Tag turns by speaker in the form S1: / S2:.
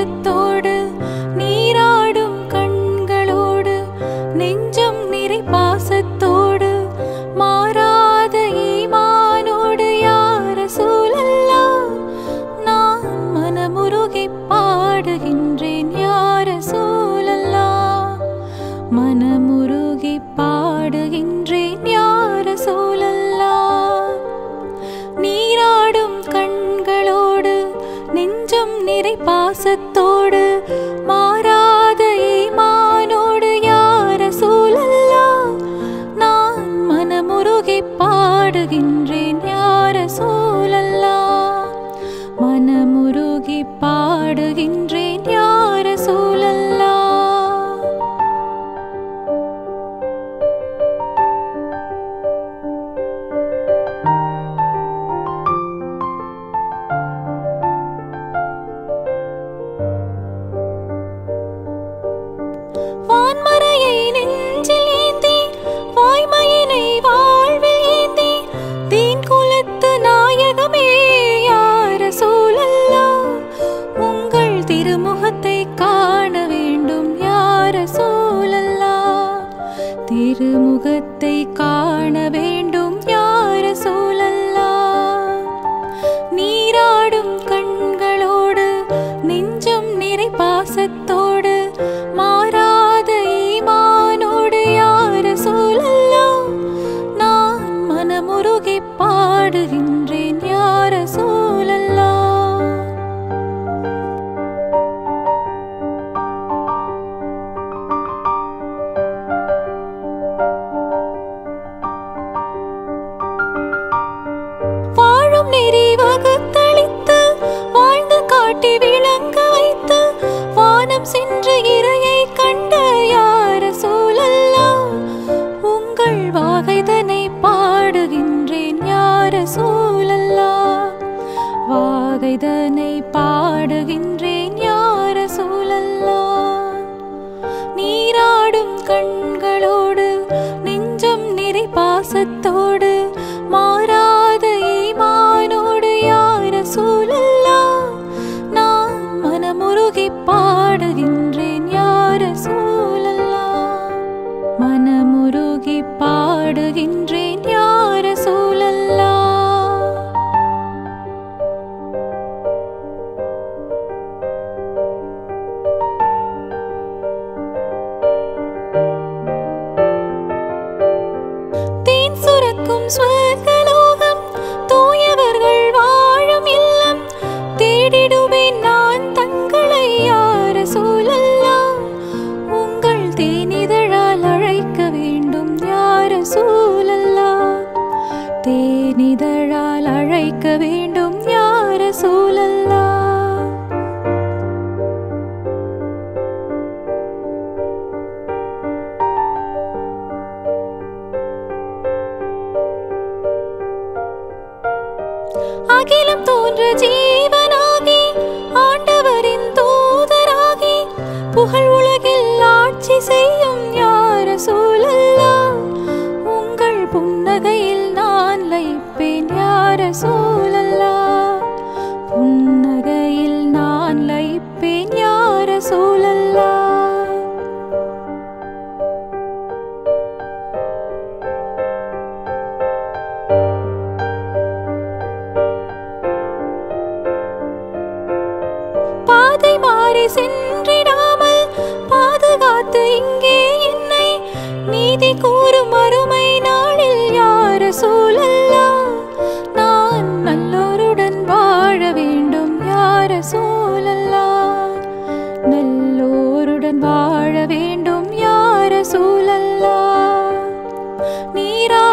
S1: பாசத்தோடு நீராடும் கண்களோடு நெஞ்சம் நிறை பாசத்தோடு மாறாத ஈமானோடு யார சூழல்லா நான் மனமுருகி பாடுகின்றேன் யார சூழல்லா மனமுருகி பாடுகின்றேன் யார சூழல்லா நீராடும் கண்களோடு நெஞ்சம் நிறை பாசத்தோடு மாறாத ஈமானோடு யார சூழல்லா நான் மனமுருகி பாடுகின்றேன் யார சூழல்லா மனமுருகி பாடுகின்றேன் யார சூழல்லா வான்மறையை நெஞ்சில் ஏந்தி வாய்மையினை வாழ்வில் ஏந்தி தீன் குலத்து நாயகமே யார சூழல்லா உங்கள் திருமுகத்தை காண வேண்டும் யார சூழல்லா திருமுகத்தை காண வேண்டும் யார சூழல்லா நீராடும் கண்களோடு நெஞ்சம் நிறை பாசத்தோடு மாறாத ஈமானோடு யார சூழல்லா நான் மனமுருகி பாடுகின்றேன் யார சூழல்லா வாழும் நெறி வகுத்தளித்து வாழ்ந்து காட்டி விளங்க வைத்து வானம் சென்று இறையை கண்ட யார சூழல்லா உங்கள் வாகைதனை பாடுகின்றேன் யார சூழல்லா வாகைதனை பாடுகின்றேன் யார சூழல்லா நீராடும் கண்களோடு நெஞ்சம் நிறை பாசத்தோடு மாறாத ஈமானோடு யார சூழல்லா நான் மனமுருகி பாடுகின்றேன் யார சூழல்லா மனமுருகி பாடுகின்றேன் யார சூழல்லா தேன் சுரக்கும் ஸ்வர்கலோகம் தூயவர்கள் வாழும் இல்லம் தேடிடுவேன் நான் தங்களை யார சூழல்லா உங்கள் தேனிதழால் அழைக்க வேண்டும் யார சூழல்லா தேனிதழால் அழைக்க வேண்டும் யார சூழல்லா அகிலம் தோன்ற ஜீவனாகி ஆண்டவரின் தூதராகி புகழ் உலகில் ஆட்சி செய்யும் யார சூழல்லா உங்கள் புன்னகையில் நான் லயிப்பேன் யார சூழல்லா புன்னகையில் நான் லயிப்பேன் யார சூழல்லா பாதை மாறி சென்றிடாமல் பாதுகாத்து இங்கே என்னை நீதி கூறும் அருமை நாளில் யார சூழல்லா நான் நல்லோருடன் வாழ வேண்டும் யார சூழல்லா நல்லோருடன் வாழ வேண்டும் யார சூழல்லா நீரா